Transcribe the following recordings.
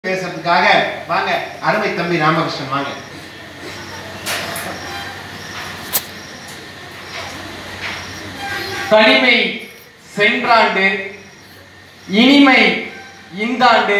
பேசுறதுக்காக வாங்க அருமை தம்பி ராமகிருஷ்ணன் வாங்க தனிமை சென்றாண்டு இனிமை இந்தாண்டு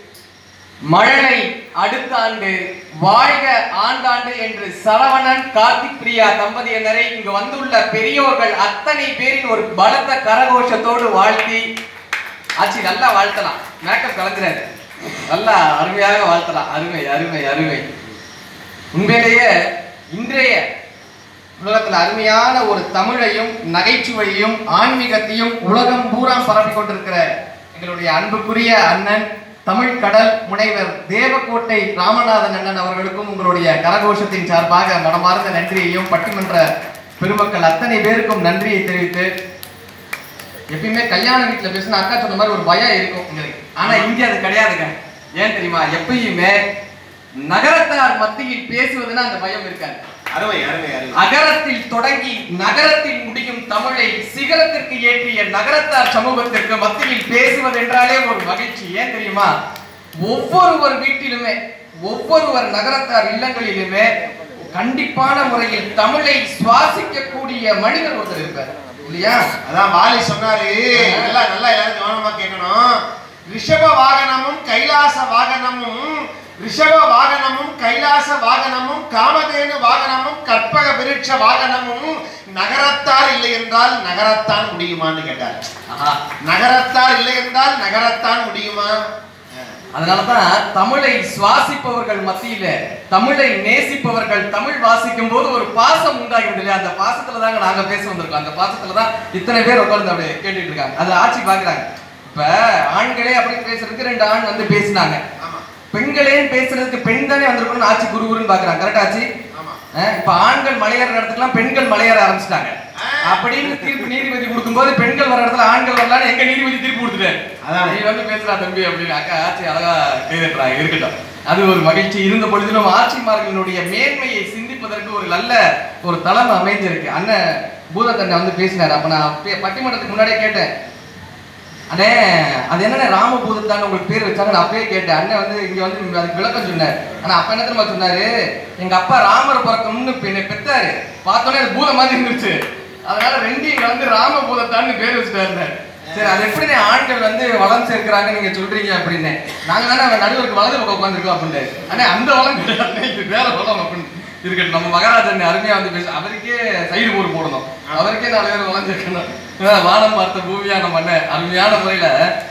மழலை அடுத்த ஆண்டு வாழ்க ஆண்டாண்டு என்று சரவணன் கார்த்திக் பிரியா தம்பதியினரை இங்கு வந்துள்ள பெரியோர்கள் அத்தனை பேரின் ஒரு பலத்த கரகோஷத்தோடு வாழ்த்தி ஆச்சி நல்லா வாழ்த்தலாம் மேக்கப் கலந்துறாரு நல்லா அருமையாக வாழ்த்தலாம் அருமை அருமை அருமை உண்மையிலேயே இன்றைய உலகத்துல அருமையான ஒரு தமிழையும் நகைச்சுவையையும் ஆன்மீகத்தையும் உலகம் பூரா பரப்பிக் கொண்டிருக்கிற எங்களுடைய அன்புக்குரிய அண்ணன் தமிழ் கடல் முனைவர் தேவக்கோட்டை ராமநாதன் அண்ணன் அவர்களுக்கும் உங்களுடைய கரகோஷத்தின் சார்பாக மனமார்ந்த நன்றியையும் பட்டிமன்ற பெருமக்கள் அத்தனை பேருக்கும் நன்றியை தெரிவித்து எப்பயுமே கல்யாண வீட்டுல பேசினா அக்கா சொன்ன மாதிரி ஒரு பயம் இருக்கும் உங்களுக்கு ஆனா இங்க அது கிடையாதுங்க ஏன் தெரியுமா எப்பயுமே நகரத்தார் மத்தியில் பேசுவதுன்னா அந்த பயம் இருக்காது அருமை அருமை அருமை அகரத்தில் தொடங்கி நகரத்தில் முடியும் தமிழை சிகரத்திற்கு ஏற்றிய நகரத்தார் சமூகத்திற்கு மத்தியில் பேசுவது என்றாலே ஒரு மகிழ்ச்சி ஏன் தெரியுமா ஒவ்வொருவர் வீட்டிலுமே ஒவ்வொருவர் நகரத்தார் இல்லங்களிலுமே கண்டிப்பான முறையில் தமிழை சுவாசிக்கக்கூடிய மனிதர் ஒருத்தர் இருப்பார் இல்லையா அதான் வாலி சொன்னாரு நல்லா நல்லா எல்லாரும் கவனமா கேட்கணும் ரிஷப வாகனமும் கைலாச வாகனமும் ரிஷப வாகனமும் கைலாச வாகனமும் காமதேனு வாகனமும் கற்பக விருட்ச வாகனமும் நகரத்தார் இல்லை என்றால் நகரத்தான் முடியுமான்னு கேட்டார் ஆஹா. நகரத்தார் இல்லை என்றால் நகரத்தான் முடியுமா அதனாலதான் தமிழை சுவாசிப்பவர்கள் மத்தியில தமிழை நேசிப்பவர்கள் தமிழ் வாசிக்கும் போது ஒரு பாசம் உண்டாகிறது இல்லையா அந்த பாசத்துல தாங்க நாங்க பேச வந்திருக்கோம் அந்த பாசத்துல தான் இத்தனை பேர் உட்கார்ந்து அப்படியே கேட்டுட்டு இருக்காங்க அதை ஆட்சி பாக்குறாங்க இப்ப ஆண்களே அப்படி பேசுறதுக்கு ரெண்டு ஆண் வந்து பேசினாங்க ஆமா பெண்களே பேசுறதுக்கு பெண் தானே வந்திருக்கணும் ஆட்சி குருகுருன்னு பாக்குறாங்க கரெக்டா ஆட்சி ஆமா அஹ் இப்ப ஆண்கள் மலையேற இடத்துக்குலாம் பெண்கள் மலையேற ஆரம்பிச்சிட்டாங்க அப்படின்னு தீர்ப்பு நீதிபதி கொடுக்கும்போது பெண்கள் வர இடத்துல ஆண்கள் வரலான்னு எங்க நீதிபதி தீர்ப்பு கொடுத்துட்டாரு அதான். நீ வந்து பேசுறா தம்பி அப்படின்னு அக்கா ஆட்சி அழகா கைதட்டுறாங்க இருக்கட்டும் அது ஒரு மகிழ்ச்சி இருந்த பொழுதிலும் ஆட்சிமார்களுடைய மேன்மையை சிந்திப்பதற்கு ஒரு நல்ல ஒரு தளம் அமைஞ்சிருக்கு அண்ணன் பூதத்தண்ணை வந்து பேசினார் அப்ப நான் பே- பட்டிமன்றத்துக்கு முன்னாடியே கேட்டேன் அண்ணே அது என்னண்ணே ராமபூதத்தான் உங்களுக்கு பேர் வச்சாங்க நான் அப்பயே கேட்டேன் அண்ணன் வந்து இங்க வந்து அதுக்கு விளக்கம் சொன்னார் ஆனா அப்ப என்ன தெரியுமா சொன்னாரு எங்க அப்பா ராமர் பிறக்கணும்னு பெ- என்னை பெத்தாரு பார்த்தோன்னே அது பூதம் மாதிரி இருந்துச்சு அதனால ரெண்டையும் கலந்து ராமபூதத்தான்னு பேர் வச்சுட்டாரு சரி அது எப்படி ஆண்கள் வந்து வளம் சேர்க்கிறாங்க நீங்க சொல்றீங்க அப்படின்னு நாங்க தானே அவன் நடுவருக்கு வலது பக்கம் உட்காந்துருக்கோம் அப்படின்னு அண்ணே அந்த வளம் கிடையாது இது வேற வளம் அப்படின்னு இருக்கட்டும் நம்ம மகாராஜன் அருமையா வந்து பேச அவருக்கே சைடு போர் போடணும் அவருக்கே நாலு பேர் வளம் சேர்க்கணும் அஹ் வானம் பார்த்த பூமியான மண்ண அருமையான முறையில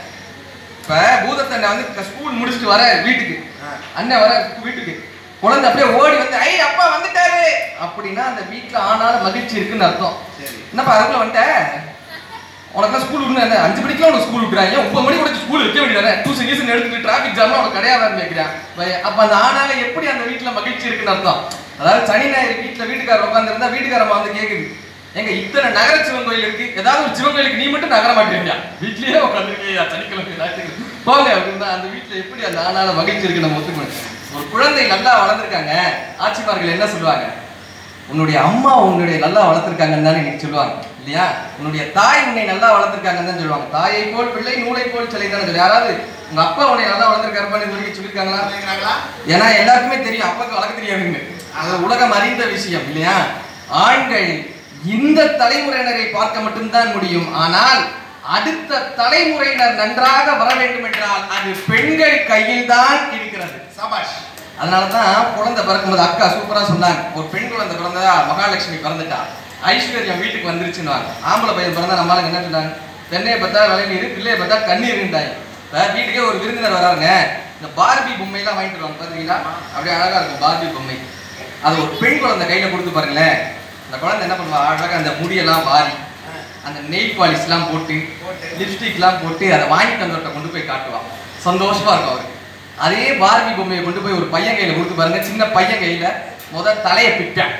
இப்ப பூதத்தண்ணை வந்து ஸ்கூல் முடிச்சுட்டு வர வீட்டுக்கு அண்ணன் வர வீட்டுக்கு குழந்தை அப்படியே ஓடி வந்து ஐ அப்பா வந்துட்டாரு அப்படின்னா அந்த வீட்டுல ஆனாலும் மகிழ்ச்சி இருக்குன்னு அர்த்தம் சரி என்னப்பா அதுக்குள்ள வந்துட்ட உனக்கு ஸ்கூல் விடணும் என்ன அஞ்சு மணிக்கு உனக்கு ஸ்கூல் விட்டுறாங்க ஒன்பது மணி கூட ஸ்கூல் வைக்க வேண்டியதானே டியூஷன் கீசன் எடுத்துட்டு டிராபிக் ஜாம் உனக்கு கிடையாதான்னு கேட்கிறான் பையன். அப்ப அந்த ஆனால எப்படி அந்த வீட்டுல மகிழ்ச்சி இருக்குன்னு அர்த்தம் அதாவது சனி ஞாயிறு வீட்டுல வீட்டுக்காரர் உட்கார்ந்து இருந்தா வீட்டுக்காரம்மா வந்து கேக்குது எங்க இத்தனை நகர சிவன் கோயில் இருக்கு ஏதாவது ஒரு சிவன் கோயிலுக்கு நீ மட்டும் நகர மாட்டேங்க வீட்லயே உட்காந்துருக்கீங்க சனிக்கிழமை ஞாயிற்றுக்கிழமை போங்க அப்படின்னா அந்த வீட்டுல எப்படி அந்த ஆனால மகிழ்ச்சி இருக்கு நம்ம ஒத்துக்கணும் ஒரு குழந்தை நல்லா வளர்ந்துருக்காங்க ஆட்சிமார்கள் என்ன சொல்லுவாங்க உன்னுடைய அம்மா உன்னுடைய நல்லா வளர்த்துருக்காங்கன்னு தானே நீங்க சொல்லுவாங்க இல்லையா உன்னுடைய தாய் உன்னை நல்லா வளர்த்துருக்காங்கன்னு தான் சொல்லுவாங்க தாயை போல் பிள்ளை நூலை போல் சிலை தானே சொல்லி யாராவது உங்க அப்பா உன்னை நல்லா வளர்த்துருக்காருப்பான்னு இது வரைக்கும் சொல்லியிருக்காங்களா கேக்குறாங்களா? ஏன்னா எல்லாருக்குமே தெரியும் அப்பாக்கு வளர்க்க தெரியாதுங்க அது உலகம் அறிந்த விஷயம் இல்லையா ஆண்கள் இந்த தலைமுறையினரை பார்க்க மட்டும்தான் முடியும் ஆனால் அடுத்த தலைமுறையினர் நன்றாக வர வேண்டும் என்றால் அது பெண்கள் கையில் தான் இருக்கிறது சபாஷ் அதனால தான் குழந்தை பிறக்கும்போது அக்கா சூப்பரா சொன்னாங்க ஒரு பெண் குழந்தை பிறந்ததா மகாலட்சுமி பிறந்துட்டா ஐஸ்வர்யம் வீட்டுக்கு வந்துருச்சுன்னு ஆம்பளை பையன் பிறந்தா நம்மளுக்கு என்ன சொன்னாங்க தென்னையை பார்த்தா விளைநீர் பிள்ளையை பார்த்தா கண்ணீர்ன்றாங்க இப்ப வீட்டுக்கே ஒரு விருந்தினர் வராங்க இந்த பார்பி பொம்மையெல்லாம் வாங்கிட்டு வருவாங்க பாத்தீங்களா அப்படியே அழகா இருக்கும் பார்பி பொம்மை அது ஒரு பெண் குழந்தை கையில கொடுத்து பாருங்களேன் அந்த குழந்தை என்ன பண்ணுவா அழகா அந்த முடியெல்லாம் வாரி அந்த நெயில் பாலிஷ்லாம் போட்டு லிப்ஸ்டிக்லாம் போட்டு அதை வாங்கிட்டு வந்தவர்கிட்ட கொண்டு போய் காட்டுவா சந்தோஷமா இருக்கும் அவருக்கு அதே பார்பி பொம்மையை கொண்டு போய் ஒரு பையன் கையில கொடுத்து பாருங்க சின்ன பையன் கையில முத தலையை பிப்பான்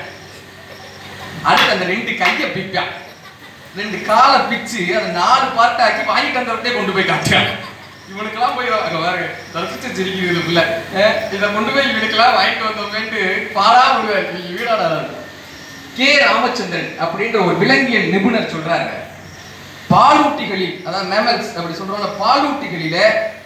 அடுத்து அந்த ரெண்டு கையை பிப்பான் ரெண்டு காலை பிச்சு அதை நாலு பார்ட் ஆக்கி வாங்கிட்டு வந்தவர்கிட்டே கொண்டு போய் காட்டுறான் இவனுக்கெல்லாம் போய் அங்க பாருங்க ரசிச்சு சிரிக்குது இது பிள்ளை அஹ் இதை கொண்டு போய் இவனுக்கெல்லாம் வாங்கிட்டு வந்தோமேன்ட்டு பாடா விடுவார் நீ வீடாடா கே ராமச்சந்திரன் அப்படின்ற ஒரு விலங்கியல் நிபுணர் சொல்றாங்க பாலூட்டிகளில் அதாவது மேமல்ஸ் அப்படி சொல்றோம்ல பாலூட்டிகளில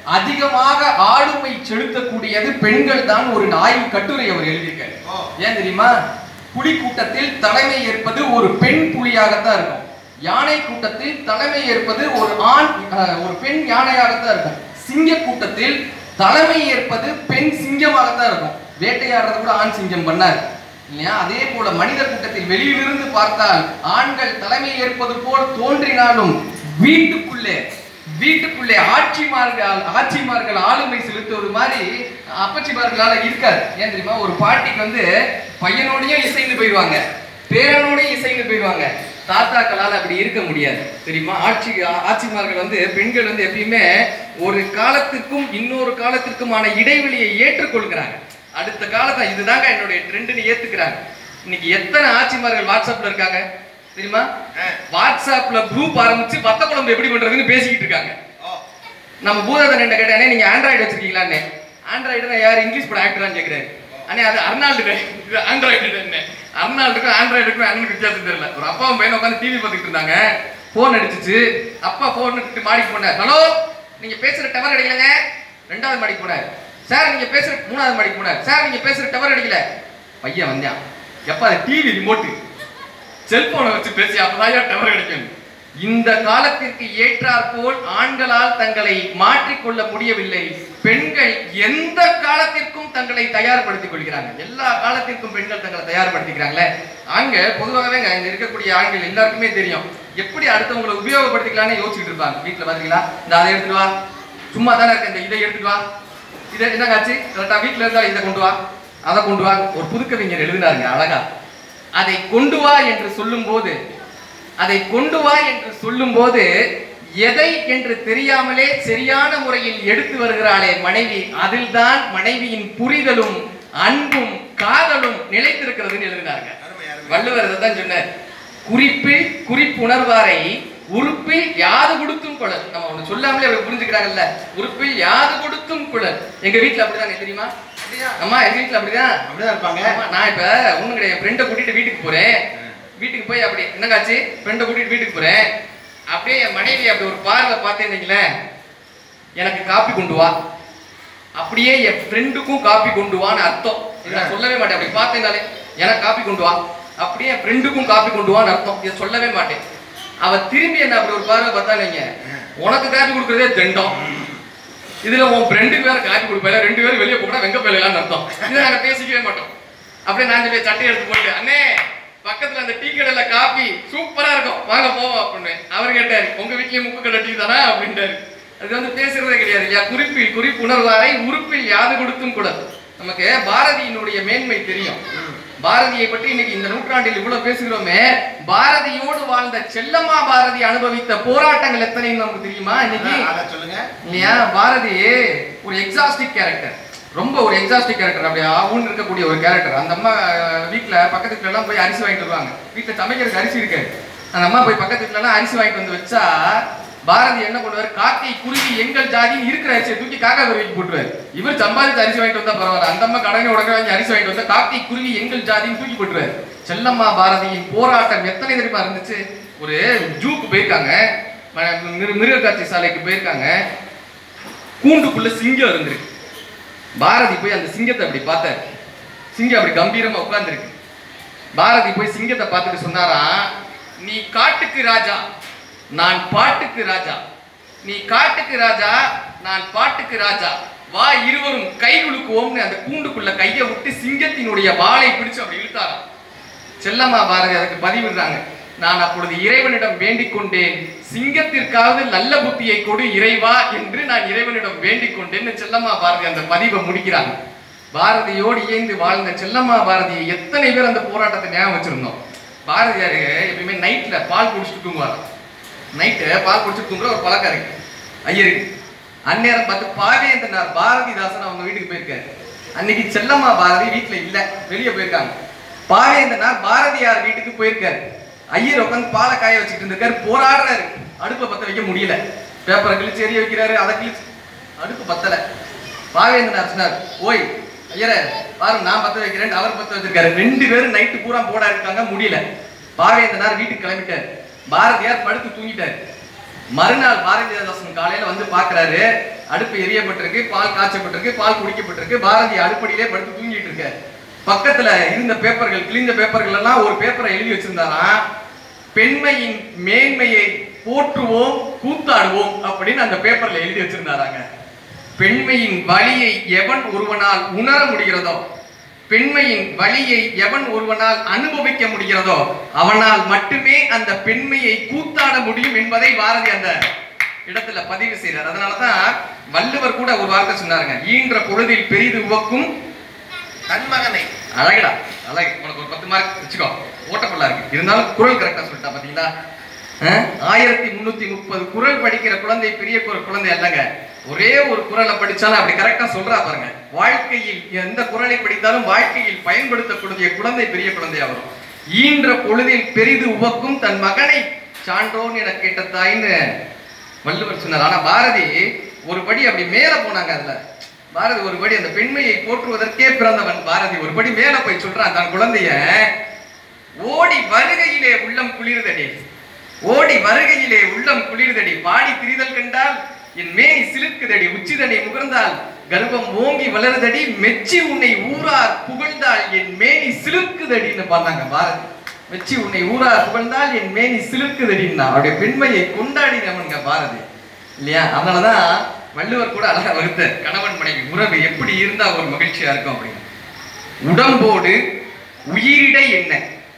அதிகமாக ஆளுமை செலுத்தக்கூடியது பெண்கள் தான் ஒரு ஆய்வு கட்டுரை அவர் எழுதியிருக்காரு ஓ. ஏன் தெரியுமா புலி கூட்டத்தில் தலைமை ஏற்பது ஒரு பெண் புலியாகத்தான் இருக்கும் யானை கூட்டத்தில் தலைமை ஏற்பது ஒரு ஆண் அஹ், ஒரு பெண் யானையாகத்தான் இருக்கும் சிங்க கூட்டத்தில் தலைமை ஏற்பது பெண் சிங்கமாகத்தான் இருக்கும் வேட்டையாடுறது கூட ஆண் சிங்கம் பண்ணார் இல்லையா அதே போல மனித கூட்டத்தில் வெளியிலிருந்து பார்த்தால் ஆண்கள் தலைமை ஏற்பது போல் தோன்றினாலும் வீட்டுக்குள்ளே வீட்டுக்குள்ளே ஆட்சிமார்கள் ஆட்சிமார்கள் ஆளுமை செலுத்துவது மாதிரி அப்பச்சிமார்களால இருக்காது ஏன் தெரியுமா ஒரு பாட்டிக்கு வந்து பையனோடயும் இசைந்து போயிடுவாங்க பேரனோடயும் இசைந்து போயிடுவாங்க தாத்தாக்களால் அப்படி இருக்க முடியாது தெரியுமா ஆட்சி ஆட்சிமார்கள் வந்து பெண்கள் வந்து எப்பயுமே ஒரு காலத்துக்கும் இன்னொரு காலத்திற்குமான இடைவெளியை ஏற்றுக்கொள்கிறாங்க அடுத்த காலத்தை இதுதாங்க என்னுடைய ட்ரெண்டுன்னு ஏத்துக்கிறாங்க இன்னைக்கு எத்தனை ஆட்சிமார்கள் வாட்ஸ்அப்ல இருக்காங்க தெரியுமா வாட்ஸ்அப்ல குரூப் ஆரம்பிச்சு வத்த குழம்பு எப்படி பண்றதுன்னு பேசிக்கிட்டு இருக்காங்க ஓ. நம்ம பூதத்தன் கேட்டானே நீங்க ஆண்ட்ராய்டு வச்சிருக்கீங்களான்னு ஆண்ட்ராய்டு யார் இங்கிலீஷ் படம் ஆக்டரான்னு கேக்குறாரு அண்ணே அது அர்னால்டு இது ஆண்ட்ராய்டு என்ன அர்னால்டுக்கும் ஆண்ட்ராய்டுக்கும் அண்ணனுக்கு வித்தியாசம் தெரியல ஒரு அப்பாவும் பையன் உட்காந்து டிவி பார்த்துட்டு இருந்தாங்க போன் அடிச்சிச்சு அப்பா போன் எடுத்துட்டு மாடிக்கு போனார் ஹலோ நீங்க பேசுற டவர் அடிக்கலங்க ரெண்டாவது மாடிக்கு போனார் சார் நீங்க பேசுற மூணாவது மாடிக்கு போனார் சார் நீங்க பேசுற டவர் அடிக்கல பையன் வந்தான் எப்ப அது டிவி ரிமோட்டு செல்போனை வச்சு பேசி அப்பதான் டவர் கிடைக்கும் இந்த காலத்திற்கு ஏற்றாற் போல் ஆண்களால் தங்களை மாற்றிக்கொள்ள முடியவில்லை பெண்கள் எந்த காலத்திற்கும் தங்களை தயார்படுத்திக் கொள்கிறாங்க எல்லா காலத்திற்கும் பெண்கள் தங்களை தயார்படுத்திக்கிறாங்களே அங்க பொதுவாகவே இங்க இருக்கக்கூடிய ஆண்கள் எல்லாருக்குமே தெரியும் எப்படி அடுத்தவங்களை உபயோகப்படுத்திக்கலாம்னு யோசிச்சுட்டு இருப்பாங்க வீட்டுல பாத்தீங்களா இந்த அதை எடுத்துட்டு வா சும்மா தானே இருக்க இந்த இதை எடுத்துட்டு வா இதை என்னங்காச்சு கரெக்டா வீட்டுல இருந்தா இதை கொண்டு வா அதை கொண்டு வா ஒரு புதுக்கவிஞர் எழுதினாருங்க அழகா அதை கொண்டு வா என்று சொல்லும்போது அதை கொண்டு வா என்று சொல்லும்போது எதை என்று தெரியாமலே சரியான முறையில் எடுத்து வருகிறாளே மனைவி அதில்தான் மனைவியின் புரிதலும் அன்பும் காதலும் நிலைத்திருக்கிறதுன்னு எழுதினாங்க அருமை, அருமை. வள்ளுவர் தான் சொன்னார் குறிப்பில் குறிப்புணர்வாரை உறுப்பில் யாது கொடுத்தும் குழல் நம்ம ஒண்ணு சொல்லாமலே அவர் புரிஞ்சுக்கிறாங்கல்ல உறுப்பில் யாது கொடுத்தும் குழல் எங்க வீட்ல அப்படிதான் தெரியுமா அம்மா எங்க வீட்ல அப்படிதான் அப்படிதான் இருப்பாங்க ஆமா, நான் இப்ப ஒண்ணும் கிடையாது ஃப்ரெண்டை கூட்டிட்டு வீட்டுக்கு போறேன் வீட்டுக்கு போய் அப்படி என்னங்காச்சு ஃப்ரெண்டை கூட்டிட்டு வீட்டுக்கு போறேன் அப்படியே என் மனைவி அப்படி ஒரு பார்வை பார்த்தேன்னு வைங்களேன் எனக்கு காப்பி கொண்டு வா அப்படியே என் ஃப்ரெண்டுக்கும் காப்பி கொண்டு வான்னு அர்த்தம் இதை நான் சொல்லவே மாட்டேன் அப்படி பார்த்தேனாலே எனக்கு காப்பி கொண்டு வா அப்படியே என் ஃப்ரெண்டுக்கும் காப்பி கொண்டு வான்னு அர்த்தம் இதை சொல்லவே மாட்டேன் அவ திரும்பி என்ன அப்படி ஒரு பார்வை பார்த்தா நீங்க உனக்கு காப்பி கொடுக்கறதே தெண்டம் இதுல உன் ஃப்ரெண்டுக்கு வேற காப்பி கொடுப்பேன் ரெண்டு பேரும் வெளியே போனா வெங்க போயிடலாம்னு அர்த்தம் இதை நாங்க பேசிக்கவே மாட்டோம் அப்படியே நான் சொல்லி சட்டை எடுத்து போட்டு அண்ணே பக்கத்துல அந்த டீ கடையில காபி சூப்பரா இருக்கும் வாங்க போவோம் அப்படின்னு அவர் கேட்டாரு உங்க வீட்லயும் முக்கு கடை டீ தானே அப்படின்ட்டாரு அது வந்து பேசுறதே கிடையாது இல்லையா குறிப்பில் குறிப்புணர்வாரை உறுப்பில் யாது கொடுத்தும் கூட நமக்கு பாரதியினுடைய மேன்மை தெரியும் பாரதியை பற்றி இன்னைக்கு இந்த நூற்றாண்டில் இவ்வளவு பேசுகிறோமே பாரதியோடு வாழ்ந்த செல்லம்மா பாரதி அனுபவித்த போராட்டங்கள் எத்தனைன்னு நமக்கு தெரியுமா இன்னைக்கு அதை சொல்லுங்க இல்லையா பாரதி ஒரு எக்ஸாஸ்டிக் கேரக்டர் ரொம்ப ஒரு எக்ஸாஸ்டிக் கேரக்டர் அப்படியே ஊன் இருக்கக்கூடிய ஒரு கேரக்டர் அந்த அம்மா அஹ், வீட்ல பக்கத்து வீட்டுல எல்லாம் போய் அரிசி வாங்கிட்டு வருவாங்க வீட்டுல சமைக்கிறதுக்கு அரிசி இருக்கு அந்த அம்மா போய் பக்கத்து வீட்டுல எல்லாம் அரிசி வாங்கிட்டு வந்து வச்சா பாரதி என்ன பண்ணுவாரு காக்கை குருவி எங்கள் ஜாதின்னு இருக்கிற அரிசியை தூக்கி காக்கா குருவிக்கு போட்டுருவாரு இவர் சம்பாதிச்சு அரிசி வாங்கிட்டு வந்தா பரவாயில்ல அந்த அம்மா கடனை உடனே வாங்கி அரிசி வாங்கிட்டு வந்தா காக்கை குருவி எங்கள் ஜாதின்னு தூக்கி போட்டுருவாரு செல்லம்மா பாரதியின் போராட்டம் எத்தனை தெரியுமா இருந்துச்சு ஒரு ஜூக்கு போயிருக்காங்க ம- மிரு- மிருக காட்சி சாலைக்கு போயிருக்காங்க கூண்டுக்குள்ள சிங்கம் இருந்திருக்கு பாரதி போய் அந்த சிங்கத்தை அப்படி பார்த்தாரு சிங்கம் அப்படி கம்பீரமா உட்கார்ந்திருக்கு பாரதி போய் சிங்கத்தை பார்த்துட்டு சொன்னாராம் நீ காட்டுக்கு ராஜா நான் பாட்டுக்கு ராஜா நீ காட்டுக்கு ராஜா நான் பாட்டுக்கு ராஜா வா இருவரும் கை குலுக்குவோம்னு அந்த கூண்டுக்குள்ள கையை விட்டு சிங்கத்தினுடைய வாளை பிடிச்சு அப்படி இழுத்தாராம் செல்லம்மா பாரதி அதுக்கு பதிவிடுறாங்க நான் அப்பொழுது இறைவனிடம் வேண்டிக் கொண்டேன் சிங்கத்திற்காவது நல்ல புத்தியை கொடு இறைவா என்று நான் இறைவனிடம் வேண்டிக் கொண்டேன்னு செல்லம்மா பாரதி அந்த பதிவை முடிக்கிறாங்க பாரதியோடு இயைந்து வாழ்ந்த செல்லம்மா பாரதியை எத்தனை பேர் அந்த போராட்டத்தை ஞாபகம் வச்சிருந்தோம் பாரதியாரு எப்பயுமே நைட்ல பால் குடிச்சிட்டு தூங்குவார் நைட்டு பால் குடிச்சிட்டு தூங்குற ஒரு பழக்கம் இருக்கு ஐயருக்கு அந்நேரம் பார்த்து பாவேந்தனார் பாரதிதாசன் அவங்க வீட்டுக்கு போயிருக்காரு அன்னைக்கு செல்லம்மா பாரதி வீட்டுல இல்ல வெளியே போயிருக்காங்க பாவேந்தனார் பாரதியார் வீட்டுக்கு போயிருக்காரு ஐயர் உட்காந்து பாலை காய வச்சுட்டு இருந்திருக்காரு போராடுறாரு அடுப்பை பத்த வைக்க முடியல பேப்பரை கிழிச்சு எரிய வைக்கிறாரு அதை கிழிச்சு அடுப்பு பத்தல பாவேந்தனார் சொன்னார் ஓய் ஐயரே பாருங்க நான் பத்த வைக்கிறேன் அவர் பத்த வச்சிருக்காரு ரெண்டு பேரும் நைட்டு பூரா போடா இருக்காங்க முடியல பாவேந்தனார் வீட்டுக்கு கிளம்பிட்டார் பாரதியார் படுத்து தூங்கிட்டார் மறுநாள் பாரதிதாசன் காலையில வந்து பாக்குறாரு அடுப்பு எரியப்பட்டிருக்கு பால் காய்ச்சப்பட்டிருக்கு பால் குடிக்கப்பட்டிருக்கு பாரதி அடுப்படியிலே படுத்து தூங்கிட்டு இருக்காரு பக்கத்துல இருந்த பேப்பர்கள் கிழிந்த பேப்பர்கள் எல்லாம் ஒரு பேப்பரை எழுதி வச்சிருந்தாராம் பெண்மையின் மேன்மையை போற்றுவோம் கூத்தாடுவோம் அப்படின்னு அந்த பேப்பர்ல எழுதி வச்சிருந்தாராங்க பெண்மையின் வலியை எவன் ஒருவனால் உணர முடிகிறதோ பெண்மையின் வலியை எவன் ஒருவனால் அனுபவிக்க முடிகிறதோ அவனால் மட்டுமே அந்த பெண்மையை கூத்தாட முடியும் என்பதை பாரதி அந்த இடத்துல பதிவு செய்றார் அதனாலதான் வள்ளுவர் கூட ஒரு வார்த்தை சொன்னாருங்க ஈன்ற பொழுதில் பெரிது உவக்கும் தன் மகனை அழகுடா அழகு உனக்கு ஒரு பத்து மார்க் வச்சுக்கோ ஓட்டப்பல்லா இருக்கு இருந்தாலும் குரல் கரெக்டா சொல்லிட்டா பாத்தீங்களா அஹ்? ஆயிரத்தி முன்னூத்தி முப்பது குரல் படிக்கிற குழந்தை பெரிய ஒரு குழந்தை அல்லங்க ஒரே ஒரு குரலை படிச்சாலும் அப்படி கரெக்டா சொல்றா பாருங்க வாழ்க்கையில் எந்த குரலை படித்தாலும் வாழ்க்கையில் பயன்படுத்தக்கூடிய குழந்தை பெரிய குழந்தையா வரும் ஈன்ற பொழுதில் பெரிது உவக்கும் தன் மகனை சான்றோன் என கேட்ட தாயின்னு வள்ளுவர் சொன்னார் ஆனா பாரதி ஒரு படி அப்படி மேல போனாங்க அதுல பாரதி ஒரு படி அந்த பெண்மையை போற்றுவதற்கே பிறந்தவன் பாரதி ஒரு படி மேல போய் சொல்றான் தன் குழந்தைய ஓடி வருகையிலே உள்ளம் குளிர்தடி ஓடி வருகையிலே உள்ளம் குளிர்தடி பாடி திரிதல் கண்டால் என் மேனி சிலுக்குதடி உச்சிதனை முகர்ந்தால் கர்ப்பம் ஓங்கி வளருதடி மெச்சி உன்னை ஊரார் புகழ்ந்தால் என் மேனி சிலுக்குதடின்னு பாருங்க பாரதி மெச்சி உன்னை ஊரார் புகழ்ந்தால் என் மேனி சிலுக்குதடின்னா அவருடைய பெண்மையை கொண்டாடினவனுங்க பாரதி இல்லையா அதனாலதான் வள்ளுவர் கூட அழகா வருத்த கணவன் மனைவி உறவு எப்படி இருந்தா ஒரு மகிழ்ச்சியா இருக்கும் அப்படின்னு உடம்போடு உயிரிடை என்ன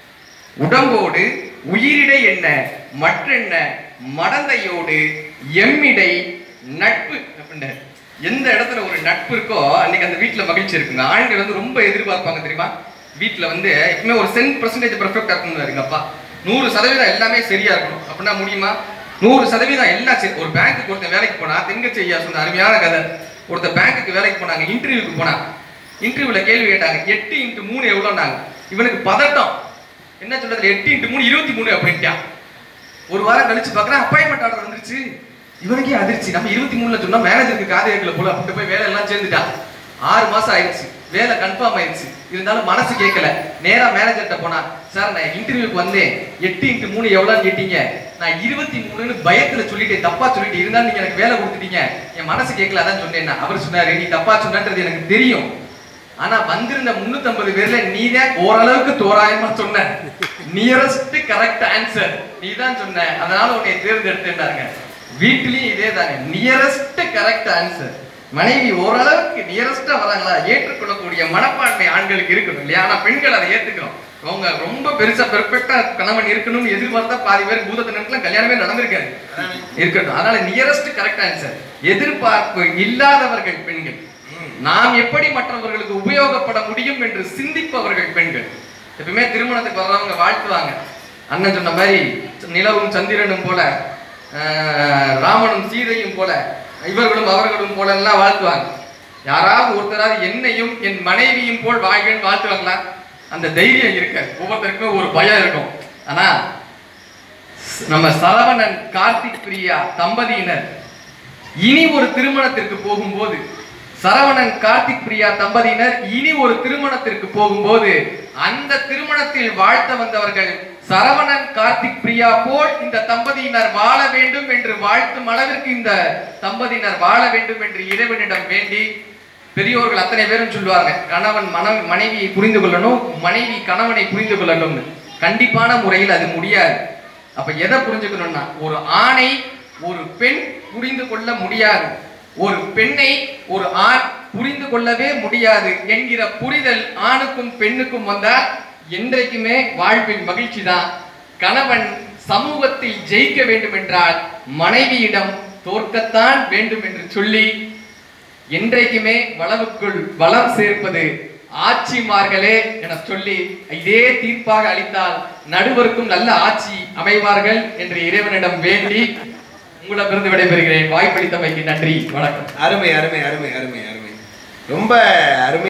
உடம்போடு உயிரிடை என்ன மற்றென்ன மடந்தையோடு எம்மிடை நட்பு அப்படின்றாரு. எந்த இடத்துல ஒரு நட்பு இருக்கோ அன்னைக்கு அந்த வீட்டுல மகிழ்ச்சி இருக்குங்க ஆண்கள் வந்து ரொம்ப எதிர்பார்ப்பாங்க தெரியுமா வீட்டுல வந்து எப்பவுமே ஒரு சென் பர்சன்டேஜ் பர்ஃபெக்டா இருக்கணும் எங்க அப்பா நூறு சதவீதம் எல்லாமே சரியா இருக்கணும் அப்படின்னா முடியுமா நூறு சதவீதம் எல்லாம் சரி ஒரு பேங்க்குக்கு ஒருத்தன் வேலைக்கு போனா தெங்கச்சி ஐயா சொன்ன அருமையான கதை ஒருத்தர் பேங்க்குக்கு வேலைக்கு போனாங்க இன்டர்வியூக்கு போனா இன்டர்வியூல கேள்வி கேட்டாங்க எட்டு இன்ட்டு மூணு எவ்வளோனாங்க இவனுக்கு பதட்டம் என்ன சொல்றது எட்டு இன்ட்டு மூணு இருபத்தி மூணு அப்படின்ட்டான் ஒரு வாரம் கழிச்சு பார்க்கறேன் அப்பாயின்மெண்ட் ஆர்டர் வந்துருச்சு இவனுக்கே அதிர்ச்சி நம்ம இருபத்தி மூணுல சொன்னா மேனேஜருக்கு காது கேட்கல போல அப்படி போய் வேலை எல்லாம் சேர்ந்துட்டான் ஆறு மாசம் ஆயிடுச்சு வேலை கன்ஃபார்ம் ஆயிடுச்சு இருந்தாலும் மனசு கேட்கல நேரா மேனேஜர்கிட்ட போனா சார் நான் இன்டர்வியூக்கு வந்தேன் எட்டு இன்ட்டு மூணு எவ்வளோன்னு கேட்டீங்க நான் இருபத்தி மூணுன்னு பயத்துல சொல்லிட்டேன் தப்பா சொல்லிட்டு இருந்தாலும் நீங்க எனக்கு வேலை கொடுத்துட்டீங்க என் மனசு கேட்கல அதான் சொன்னேன் அவர் சொன்னாரு நீ தப்பா சொன்னன்றது எனக்கு தெரியும் ஆனா வந்திருந்த 350 பேர்ல நீதான் ஓரளவுக்கு தோராயமா சொன்ன நியரஸ்ட் கரெக்ட் ஆன்சர் நீ தான் சொன்ன அதனால உன்னை தேர்ந்தெடுத்துட்டாங்க வீட்லயும் இதே தாங்க நியரஸ்ட் கரெக்ட் ஆன்சர் மனைவி ஓரளவுக்கு நியரஸ்டா வராங்களா ஏற்றுக்கொள்ளக்கூடிய மனப்பான்மை ஆண்களுக்கு இருக்கணும் இல்லையா ஆனா பெண்கள் அதை ஏத்துக்கிறோம் அவங்க ரொம்ப பெருசா பெர்ஃபெக்டா கணவன் இருக்கணும்னு எதிர்பார்த்தா பாதி பேர் பூதத்த நேரத்துல கல்யாணமே நடந்திருக்காது இருக்கட்டும் அதனால நியரஸ்ட் கரெக்ட் ஆன்சர் எதிர்பார்ப்பு இல்லாதவர்கள் பெண்கள் நாம் எப்படி மற்றவர்களுக்கு உபயோகப்பட முடியும் என்று சிந்திப்பவர்கள் பெண்கள் எப்பவுமே திருமணத்துக்கு வர்றவங்க வாழ்த்துவாங்க அண்ணன் சொன்ன மாதிரி நிலவும் சந்திரனும் போல ஆஹ், ராமனும் சீதையும் போல இவர்களும் அவர்களும் போல எல்லாம் வாழ்த்துவாங்க யாராவது ஒருத்தராவது என்னையும் என் மனைவியும் போல் வாழ்கன்னு வாழ்த்துவாங்களா அந்த தைரியம் இருக்க ஒவ்வொருத்தருக்குமே ஒரு பயம் இருக்கும் ஆனா நம்ம சரவணன் கார்த்திக் பிரியா தம்பதியினர் இனி ஒரு திருமணத்திற்கு போகும்போது சரவணன் கார்த்திக் பிரியா தம்பதியினர் இனி ஒரு திருமணத்திற்கு போகும்போது அந்த திருமணத்தில் வாழ்த்த வந்தவர்கள் சரவணன் கார்த்திக் பிரியா போல் இந்த தம்பதியினர் வாழ வேண்டும் என்று வாழ்த்தும் அளவிற்கு இந்த தம்பதியினர் வாழ வேண்டும் என்று இறைவனிடம் வேண்டி பெரியோர்கள் அத்தனை பேரும் சொல்லுவாங்க கணவன் மன மனைவியை புரிந்து கொள்ளணும் மனைவி கணவனை புரிந்து கொள்ளணும்னு கண்டிப்பான முறையில் அது முடியாது அப்ப எதை புரிஞ்சுக்கணும்னா ஒரு ஆணை ஒரு பெண் புரிந்து கொள்ள முடியாது ஒரு பெண்ணை ஒரு ஆண் புரிந்து கொள்ளவே முடியாது என்கிற புரிதல் ஆணுக்கும் பெண்ணுக்கும் வந்தால் என்றைக்குமே வாழ்வின் மகிழ்ச்சி தான் கணவன் சமூகத்தில் ஜெயிக்க வேண்டும் என்றால் மனைவியிடம் தோற்கத்தான் வேண்டும் என்று சொல்லி என்றைக்குமே வளவுக்குள் வளம் சேர்ப்பது ஆட்சிமார்களே என சொல்லி இதே தீர்ப்பாக அளித்தால் நடுவருக்கும் நல்ல ஆட்சி அமைவார்கள் என்று இறைவனிடம் வேண்டி உங்களிடமிருந்து விடைபெறுகிறேன் வாய்ப்பளித்தமைக்கு நன்றி வணக்கம் அருமை அருமை அருமை அருமை அருமை ரொம்ப அருமை